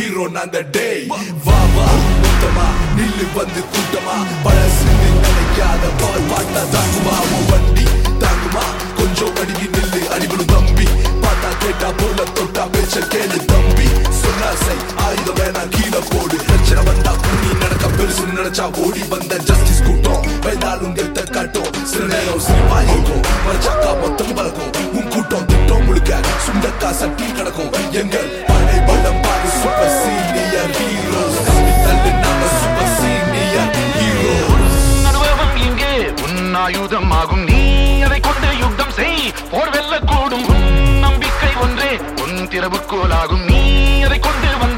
hero நாங்க டே வா வா மொத்தமா நில்லு வந்து கூட்டமா பழசு நினைக்காத பால் பாட்டா தாங்குமா உன் வண்டி தாங்குமா கொஞ்சம் அடிக்கி நில்லு அடிபடும் தம்பி பார்த்தா கேட்டா போல தொட்டா பேச்ச கேளு தம்பி சொன்னா செய் ஆயுதம் வேணா கீழே போடு பிரச்சனை வந்தா புண்ணி நடக்க பெருசு நினைச்சா ஓடி வந்த ஜஸ்டிஸ் கூட்டம் பயந்தாலும் கெத்த காட்டும் சில நேரம் சிரிப்பாயிருக்கும் மறைச்சாக்கா மொத்தம் பழக்கும் உன் கூட்டம் திட்டம் முழுக்க சுண்டக்கா சட்டி கிடக்கும் எங்கள் படை பலம் பாரு சூப்பர் சீனியர் ஹீரோஸ் தள்ளு நாம சூப்பர் சீனியர் ஹீரோஸ் அனுபவம் இங்கே உன் ஆயுதம் ஆகும் நீ அதை கொண்டு யுத்தம் செய் போர் வெல்லக்கூடும் உன் நம்பிக்கை ஒன்றே உன் திறவுக்கோலாகும் நீ அதை கொண்டு வந்த